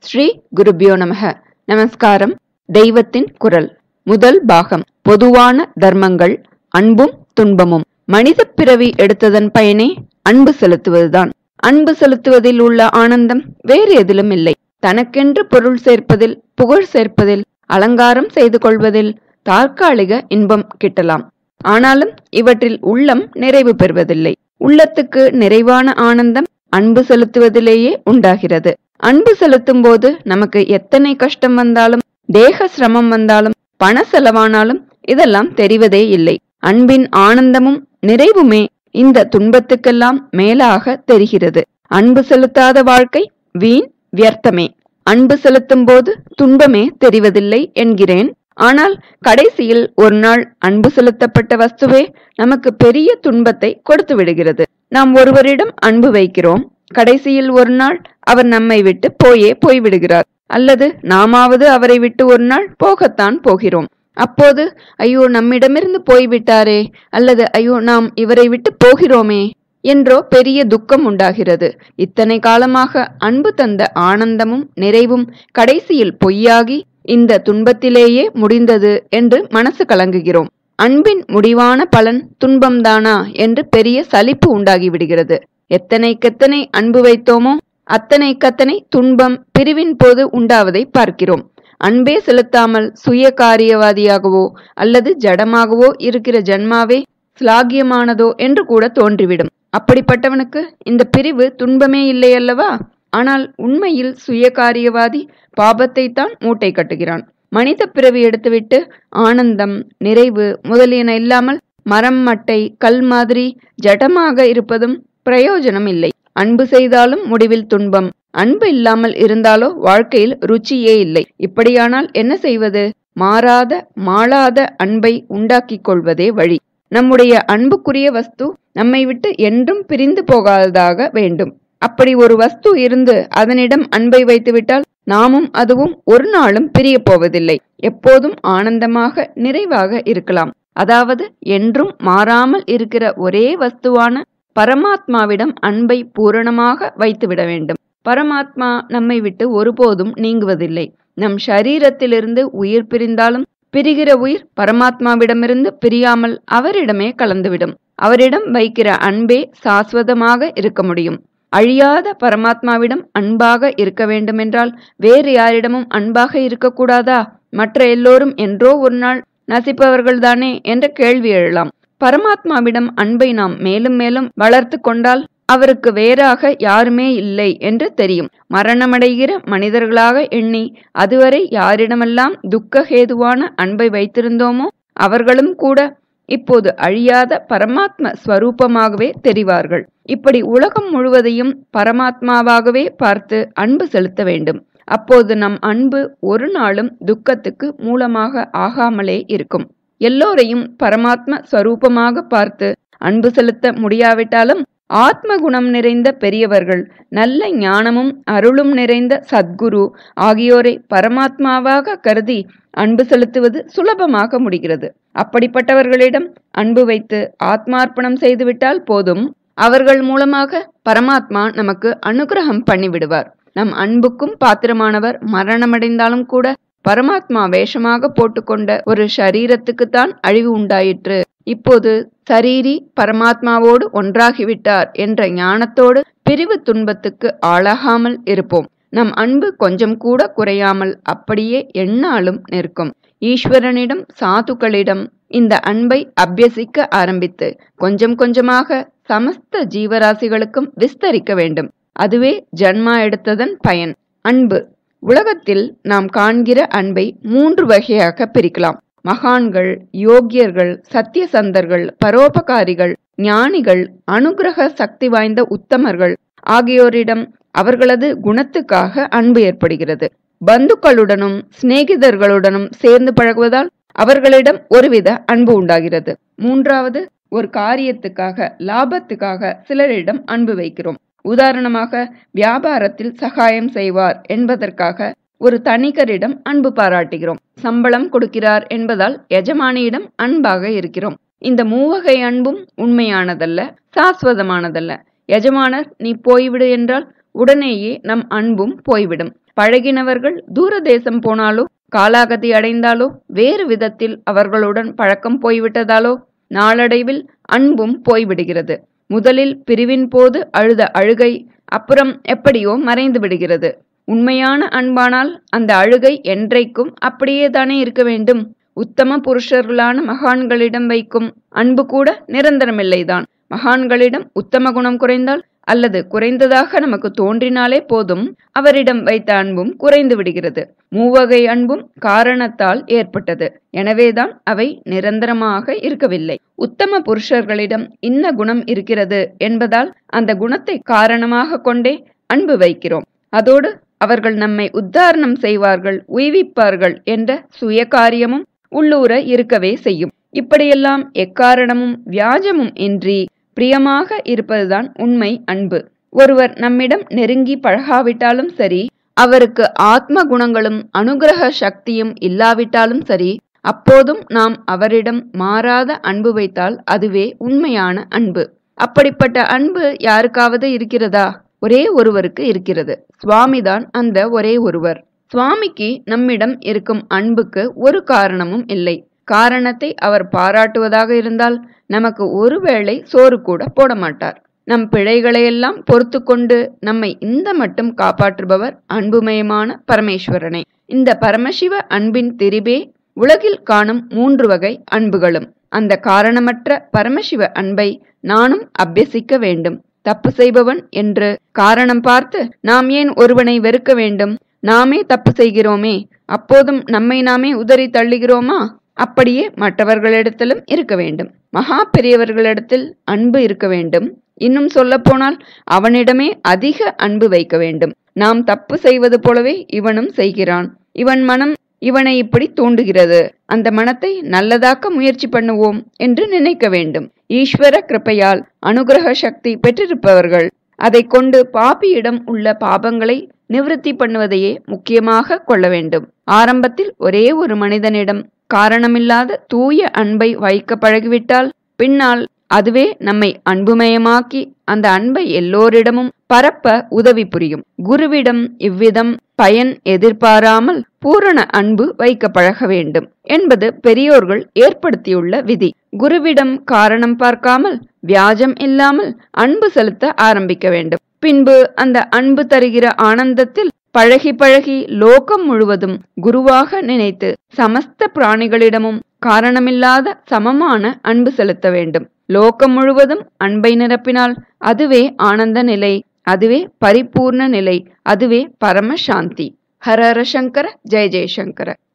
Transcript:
ஸ்ரீ குருபியோ நமக நமஸ்காரம் தெய்வத்தின் குரல் முதல் பாகம் பொதுவான தர்மங்கள் அன்பும் துன்பமும் மனித பிறவி எடுத்ததன் பயனே அன்பு செலுத்துவதுதான் அன்பு செலுத்துவதில் உள்ள ஆனந்தம் வேறு எதிலும் இல்லை தனக்கென்று பொருள் சேர்ப்பதில் புகழ் சேர்ப்பதில் அலங்காரம் செய்து கொள்வதில் தற்காலிக இன்பம் கிட்டலாம் ஆனாலும் இவற்றில் உள்ளம் நிறைவு பெறுவதில்லை உள்ளத்துக்கு நிறைவான ஆனந்தம் அன்பு செலுத்துவதிலேயே உண்டாகிறது அன்பு செலுத்தும் போது நமக்கு எத்தனை கஷ்டம் வந்தாலும் தேக சிரமம் வந்தாலும் பண செலவானாலும் இதெல்லாம் தெரிவதே இல்லை அன்பின் ஆனந்தமும் நிறைவுமே இந்த துன்பத்துக்கெல்லாம் மேலாக தெரிகிறது அன்பு செலுத்தாத வாழ்க்கை வீண் வியர்த்தமே அன்பு செலுத்தும் போது துன்பமே தெரிவதில்லை என்கிறேன் ஆனால் கடைசியில் ஒரு நாள் அன்பு செலுத்தப்பட்ட வஸ்துவே நமக்கு பெரிய துன்பத்தை கொடுத்து விடுகிறது நாம் ஒருவரிடம் அன்பு வைக்கிறோம் கடைசியில் ஒரு நாள் அவர் நம்மை விட்டு போயே போய்விடுகிறார் அல்லது நாமாவது அவரை விட்டு ஒரு நாள் போகத்தான் போகிறோம் அப்போது ஐயோ நம்மிடமிருந்து போய்விட்டாரே அல்லது ஐயோ நாம் இவரை விட்டு போகிறோமே என்றோ பெரிய துக்கம் உண்டாகிறது இத்தனை காலமாக அன்பு தந்த ஆனந்தமும் நிறைவும் கடைசியில் பொய்யாகி இந்த துன்பத்திலேயே முடிந்தது என்று மனசு கலங்குகிறோம் அன்பின் முடிவான பலன் துன்பம்தானா என்று பெரிய சலிப்பு உண்டாகிவிடுகிறது எத்தனைக்கெத்தனை அன்பு வைத்தோமோ அத்தனைக்கத்தனை துன்பம் பிரிவின் போது உண்டாவதை பார்க்கிறோம் அன்பே செலுத்தாமல் சுய காரியவாதியாகவோ அல்லது ஜடமாகவோ இருக்கிற ஜன்மாவே சிலாகியமானதோ என்று கூட தோன்றிவிடும் அப்படிப்பட்டவனுக்கு இந்த பிரிவு துன்பமே இல்லை அல்லவா ஆனால் உண்மையில் சுய காரியவாதி பாபத்தை தான் மூட்டை கட்டுகிறான் மனித பிறவி எடுத்துவிட்டு ஆனந்தம் நிறைவு முதலியன இல்லாமல் மரம் மட்டை கல் மாதிரி ஜடமாக இருப்பதும் பிரயோஜனம் இல்லை அன்பு செய்தாலும் முடிவில் துன்பம் அன்பு இல்லாமல் இருந்தாலோ வாழ்க்கையில் ருச்சியே இல்லை இப்படியானால் என்ன செய்வது மாறாத மாளாத அன்பை உண்டாக்கிக் கொள்வதே வழி நம்முடைய அன்புக்குரிய வஸ்து நம்மை விட்டு என்றும் பிரிந்து போகாததாக வேண்டும் அப்படி ஒரு வஸ்து இருந்து அதனிடம் அன்பை வைத்துவிட்டால் நாமும் அதுவும் ஒரு நாளும் பிரிய போவதில்லை எப்போதும் ஆனந்தமாக நிறைவாக இருக்கலாம் அதாவது என்றும் மாறாமல் இருக்கிற ஒரே வஸ்துவான பரமாத்மாவிடம் அன்பை பூரணமாக வைத்துவிட வேண்டும் பரமாத்மா நம்மை விட்டு ஒருபோதும் நீங்குவதில்லை நம் ஷரீரத்திலிருந்து உயிர் பிரிந்தாலும் பிரிகிற உயிர் பரமாத்மாவிடமிருந்து பிரியாமல் அவரிடமே கலந்துவிடும் அவரிடம் வைக்கிற அன்பே சாஸ்வதமாக இருக்க முடியும் அழியாத பரமாத்மாவிடம் அன்பாக இருக்க வேண்டுமென்றால் வேறு யாரிடமும் அன்பாக இருக்கக்கூடாதா மற்ற எல்லோரும் என்றோ ஒரு நாள் நசிப்பவர்கள்தானே என்ற கேள்வி எழலாம் பரமாத்மாவிடம் அன்பை நாம் மேலும் மேலும் வளர்த்து கொண்டால் அவருக்கு வேறாக யாருமே இல்லை என்று தெரியும் மரணமடைகிற மனிதர்களாக எண்ணி அதுவரை யாரிடமெல்லாம் துக்கஹேதுவான அன்பை வைத்திருந்தோமோ அவர்களும் கூட இப்போது அழியாத பரமாத்ம ஸ்வரூபமாகவே தெரிவார்கள் இப்படி உலகம் முழுவதையும் பரமாத்மாவாகவே பார்த்து அன்பு செலுத்த வேண்டும் அப்போது நம் அன்பு ஒரு நாளும் துக்கத்துக்கு மூலமாக ஆகாமலே இருக்கும் எல்லோரையும் பரமாத்ம ஸ்வரூபமாக பார்த்து அன்பு செலுத்த முடியாவிட்டாலும் ஆத்ம குணம் நிறைந்த பெரியவர்கள் நல்ல ஞானமும் அருளும் நிறைந்த சத்குரு ஆகியோரை பரமாத்மாவாக கருதி அன்பு செலுத்துவது சுலபமாக முடிகிறது அப்படிப்பட்டவர்களிடம் அன்பு வைத்து ஆத்மார்ப்பணம் செய்துவிட்டால் போதும் அவர்கள் மூலமாக பரமாத்மா நமக்கு அனுகிரகம் பண்ணிவிடுவார் நம் அன்புக்கும் பாத்திரமானவர் மரணமடைந்தாலும் கூட பரமாத்மா வேஷமாக போட்டுக்கொண்ட ஒரு ஷரீரத்துக்குத்தான் அழிவு உண்டாயிற்று இப்போது சரீரி பரமாத்மாவோடு ஒன்றாகிவிட்டார் என்ற ஞானத்தோடு பிரிவு துன்பத்துக்கு ஆளாகாமல் இருப்போம் நம் அன்பு கொஞ்சம் கூட குறையாமல் அப்படியே எந்நாளும் நிற்கும் ஈஸ்வரனிடம் சாதுக்களிடம் இந்த அன்பை அபியசிக்க ஆரம்பித்து கொஞ்சம் கொஞ்சமாக சமஸ்த ஜீவராசிகளுக்கும் விஸ்தரிக்க வேண்டும் அதுவே ஜன்மா எடுத்ததன் பயன் அன்பு உலகத்தில் நாம் காண்கிற அன்பை மூன்று வகையாக பிரிக்கலாம் மகான்கள் யோக்கியர்கள் சத்தியசந்தர்கள் பரோபகாரிகள் ஞானிகள் அனுகிரக சக்தி வாய்ந்த உத்தமர்கள் ஆகியோரிடம் அவர்களது குணத்துக்காக அன்பு ஏற்படுகிறது பந்துக்களுடனும் சிநேகிதர்களுடனும் சேர்ந்து பழகுவதால் அவர்களிடம் ஒருவித அன்பு உண்டாகிறது மூன்றாவது ஒரு காரியத்துக்காக லாபத்துக்காக சிலரிடம் அன்பு வைக்கிறோம் உதாரணமாக வியாபாரத்தில் சகாயம் செய்வார் என்பதற்காக ஒரு தனிகரிடம் அன்பு பாராட்டுகிறோம் சம்பளம் கொடுக்கிறார் என்பதால் எஜமானியிடம் அன்பாக இருக்கிறோம் இந்த மூவகை அன்பும் உண்மையானதல்ல சாஸ்வதமானதல்ல எஜமானர் நீ போய்விடு என்றால் உடனேயே நம் அன்பும் போய்விடும் பழகினவர்கள் தூர தேசம் போனாலோ காலாகதி அடைந்தாலோ வேறு விதத்தில் அவர்களுடன் பழக்கம் போய்விட்டதாலோ நாளடைவில் அன்பும் போய்விடுகிறது முதலில் பிரிவின் போது அழுத அழுகை அப்புறம் எப்படியோ மறைந்து விடுகிறது உண்மையான அன்பானால் அந்த அழுகை என்றைக்கும் அப்படியே தானே இருக்க வேண்டும் உத்தம புருஷர்களான மகான்களிடம் வைக்கும் அன்பு கூட நிரந்தரமில்லைதான் மகான்களிடம் உத்தம குணம் குறைந்தால் அல்லது குறைந்ததாக நமக்கு தோன்றினாலே போதும் அவரிடம் வைத்த அன்பும் குறைந்து விடுகிறது மூவகை அன்பும் காரணத்தால் ஏற்பட்டது எனவேதான் அவை நிரந்தரமாக இருக்கவில்லை உத்தம புருஷர்களிடம் இன்ன குணம் இருக்கிறது என்பதால் அந்த குணத்தை காரணமாக கொண்டே அன்பு வைக்கிறோம் அதோடு அவர்கள் நம்மை உத்தாரணம் செய்வார்கள் உய்விப்பார்கள் என்ற சுய காரியமும் உள்ளூர இருக்கவே செய்யும் இப்படியெல்லாம் எக்காரணமும் வியாஜமும் இன்றி பிரியமாக இருப்பதுதான் உண்மை அன்பு ஒருவர் நம்மிடம் நெருங்கி பழகாவிட்டாலும் சரி அவருக்கு ஆத்ம குணங்களும் அனுகிரக சக்தியும் இல்லாவிட்டாலும் சரி அப்போதும் நாம் அவரிடம் மாறாத அன்பு வைத்தால் அதுவே உண்மையான அன்பு அப்படிப்பட்ட அன்பு யாருக்காவது இருக்கிறதா ஒரே ஒருவருக்கு இருக்கிறது சுவாமிதான் அந்த ஒரே ஒருவர் சுவாமிக்கு நம்மிடம் இருக்கும் அன்புக்கு ஒரு காரணமும் இல்லை காரணத்தை அவர் பாராட்டுவதாக இருந்தால் நமக்கு ஒருவேளை சோறு கூட போட மாட்டார் நம் பிழைகளையெல்லாம் பொறுத்து கொண்டு நம்மை இந்த மட்டும் காப்பாற்றுபவர் அன்புமயமான பரமேஸ்வரனே இந்த பரமசிவ அன்பின் திரிபே உலகில் காணும் மூன்று வகை அன்புகளும் அந்த காரணமற்ற பரமசிவ அன்பை நானும் அபியசிக்க வேண்டும் தப்பு செய்பவன் என்று காரணம் பார்த்து நாம் ஏன் ஒருவனை வெறுக்க வேண்டும் நாமே தப்பு செய்கிறோமே அப்போதும் நம்மை நாமே உதறி தள்ளுகிறோமா அப்படியே மற்றவர்களிடத்திலும் இருக்க வேண்டும் மகா பெரியவர்களிடத்தில் அன்பு இருக்க வேண்டும் இன்னும் சொல்லப்போனால் அவனிடமே அதிக அன்பு வைக்க வேண்டும் நாம் தப்பு செய்வது போலவே இவனும் செய்கிறான் இவன் மனம் இவனை இப்படி தூண்டுகிறது அந்த மனத்தை நல்லதாக்க முயற்சி பண்ணுவோம் என்று நினைக்க வேண்டும் ஈஸ்வர கிருப்பையால் அனுகிரக சக்தி பெற்றிருப்பவர்கள் அதை கொண்டு பாப்பியிடம் உள்ள பாபங்களை நிவிருத்தி பண்ணுவதையே முக்கியமாக கொள்ள வேண்டும் ஆரம்பத்தில் ஒரே ஒரு மனிதனிடம் காரணமில்லாத தூய அன்பை வைக்க பழகிவிட்டால் பின்னால் அதுவே நம்மை அன்புமயமாக்கி அந்த அன்பை எல்லோரிடமும் பரப்ப உதவி புரியும் குருவிடம் இவ்விதம் பயன் எதிர்பாராமல் பூரண அன்பு வைக்க பழக வேண்டும் என்பது பெரியோர்கள் ஏற்படுத்தியுள்ள விதி குருவிடம் காரணம் பார்க்காமல் வியாஜம் இல்லாமல் அன்பு செலுத்த ஆரம்பிக்க வேண்டும் பின்பு அந்த அன்பு தருகிற ஆனந்தத்தில் பழகி பழகி லோகம் முழுவதும் குருவாக நினைத்து சமஸ்த பிராணிகளிடமும் காரணமில்லாத சமமான அன்பு செலுத்த வேண்டும் லோகம் முழுவதும் அன்பை நிரப்பினால் அதுவே ஆனந்த நிலை அதுவே பரிபூர்ண நிலை அதுவே பரம சாந்தி ஹர ஹர சங்கர ஜெய ஜெயசங்கர